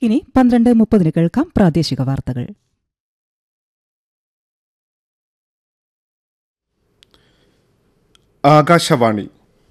ഇനി പന്ത്രണ്ട് മുപ്പതിന് കേൾക്കാം പ്രാദേശിക വാർത്തകൾ ആകാശവാണി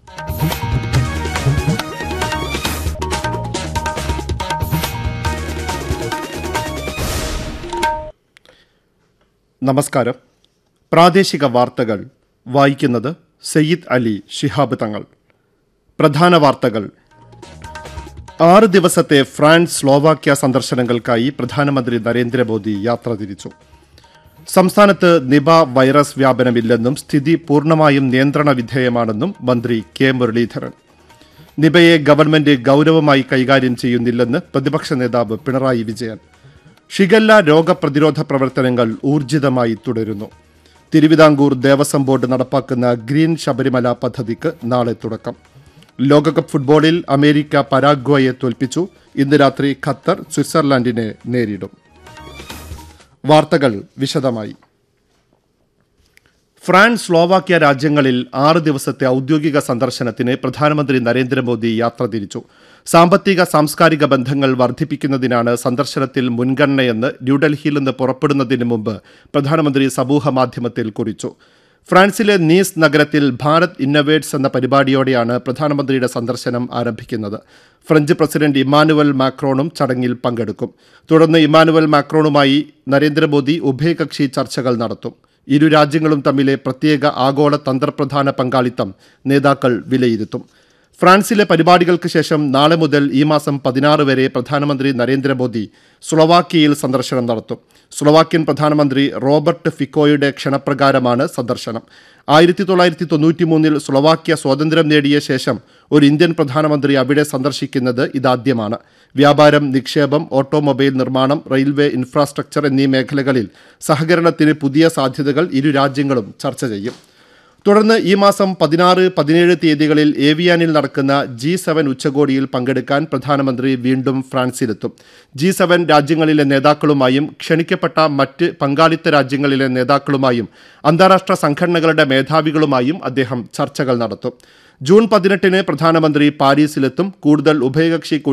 നമസ്കാരം പ്രാദേശിക വാർത്തകൾ വായിക്കുന്നത് സയ്യിദ് അലി ശിഹാബ് തങ്ങൾ പ്രധാന വാർത്തകൾ ആറ് ദിവസത്തെ ഫ്രാൻസ് സ്ലോവാക്യ സന്ദർശനങ്ങൾക്കായി പ്രധാനമന്ത്രി നരേന്ദ്രമോദി യാത്ര തിരിച്ചു സംസ്ഥാനത്ത് നിപ വൈറസ് വ്യാപനമില്ലെന്നും സ്ഥിതി പൂർണ്ണമായും നിയന്ത്രണ വിധേയമാണെന്നും മന്ത്രി കെ മുരളീധരൻ നിപയെ ഗവൺമെന്റ് ഗൌരവമായി കൈകാര്യം ചെയ്യുന്നില്ലെന്ന് പ്രതിപക്ഷ നേതാവ് പിണറായി വിജയൻ ഷിഗല്ല രോഗപ്രതിരോധ പ്രവർത്തനങ്ങൾ ഊർജിതമായി തുടരുന്നു തിരുവിതാംകൂർ ദേവസ്വം ബോർഡ് നടപ്പാക്കുന്ന ഗ്രീൻ ശബരിമല പദ്ധതിക്ക് നാളെ തുടക്കം ലോകകപ്പ് ഫുട്ബോളിൽ അമേരിക്ക പരാഗ്വയെ തോൽപ്പിച്ചു ഇന്ന് രാത്രി ഖത്തർ സ്വിറ്റ്സർലാൻഡിനെ നേരിടും വാർത്തകൾ വിശദമായി ഫ്രാൻസ് സ്ലോവാക്യ രാജ്യങ്ങളിൽ ആറ് ദിവസത്തെ ഔദ്യോഗിക സന്ദർശനത്തിന് പ്രധാനമന്ത്രി നരേന്ദ്രമോദി യാത്ര തിരിച്ചു സാമ്പത്തിക സാംസ്കാരിക ബന്ധങ്ങൾ വർദ്ധിപ്പിക്കുന്നതിനാണ് സന്ദർശനത്തിൽ മുൻഗണനയെന്ന് ന്യൂഡൽഹിയിൽ നിന്ന് പുറപ്പെടുന്നതിന് മുമ്പ് പ്രധാനമന്ത്രി സമൂഹ മാധ്യമത്തിൽ കുറിച്ചു ഫ്രാൻസിലെ നീസ് നഗരത്തിൽ ഭാരത് ഇന്നവേറ്റ്സ് എന്ന പരിപാടിയോടെയാണ് പ്രധാനമന്ത്രിയുടെ സന്ദർശനം ആരംഭിക്കുന്നത് ഫ്രഞ്ച് പ്രസിഡന്റ് ഇമാനുവൽ മാക്രോണും ചടങ്ങിൽ പങ്കെടുക്കും തുടർന്ന് ഇമാനുവൽ മാക്രോണുമായി നരേന്ദ്രമോദി ഉഭയകക്ഷി ചർച്ചകൾ നടത്തും ഇരു രാജ്യങ്ങളും തമ്മിലെ പ്രത്യേക ആഗോള തന്ത്രപ്രധാന പങ്കാളിത്തം നേതാക്കൾ വിലയിരുത്തും ഫ്രാൻസിലെ പരിപാടികൾക്ക് ശേഷം നാളെ മുതൽ ഈ മാസം പതിനാറ് വരെ പ്രധാനമന്ത്രി നരേന്ദ്രമോദി സ്ലൊവാക്യയിൽ സന്ദർശനം നടത്തും സ്ലൊവാക്യൻ പ്രധാനമന്ത്രി റോബർട്ട് ഫിക്കോയുടെ ക്ഷണപ്രകാരമാണ് സന്ദർശനം ആയിരത്തി തൊള്ളായിരത്തി തൊണ്ണൂറ്റി മൂന്നിൽ സ്ലൊവാക്യ സ്വാതന്ത്ര്യം നേടിയ ശേഷം ഒരു ഇന്ത്യൻ പ്രധാനമന്ത്രി അവിടെ സന്ദർശിക്കുന്നത് ഇതാദ്യമാണ് വ്യാപാരം നിക്ഷേപം ഓട്ടോമൊബൈൽ നിർമ്മാണം റെയിൽവേ ഇൻഫ്രാസ്ട്രക്ചർ എന്നീ മേഖലകളിൽ സഹകരണത്തിന് പുതിയ സാധ്യതകൾ ഇരു രാജ്യങ്ങളും ചർച്ച ചെയ്യും തുടർന്ന് ഈ മാസം പതിനാറ് പതിനേഴ് തീയതികളിൽ ഏവിയാനിൽ നടക്കുന്ന ജി സെവൻ ഉച്ചകോടിയിൽ പങ്കെടുക്കാൻ പ്രധാനമന്ത്രി വീണ്ടും ഫ്രാൻസിലെത്തും ജി സെവൻ രാജ്യങ്ങളിലെ നേതാക്കളുമായും ക്ഷണിക്കപ്പെട്ട മറ്റ് പങ്കാളിത്ത രാജ്യങ്ങളിലെ നേതാക്കളുമായും അന്താരാഷ്ട്ര സംഘടനകളുടെ മേധാവികളുമായും അദ്ദേഹം ചർച്ചകൾ നടത്തും ജൂൺ പതിനെട്ടിന് പ്രധാനമന്ത്രി പാരീസിലെത്തും കൂടുതൽ ഉഭയകക്ഷി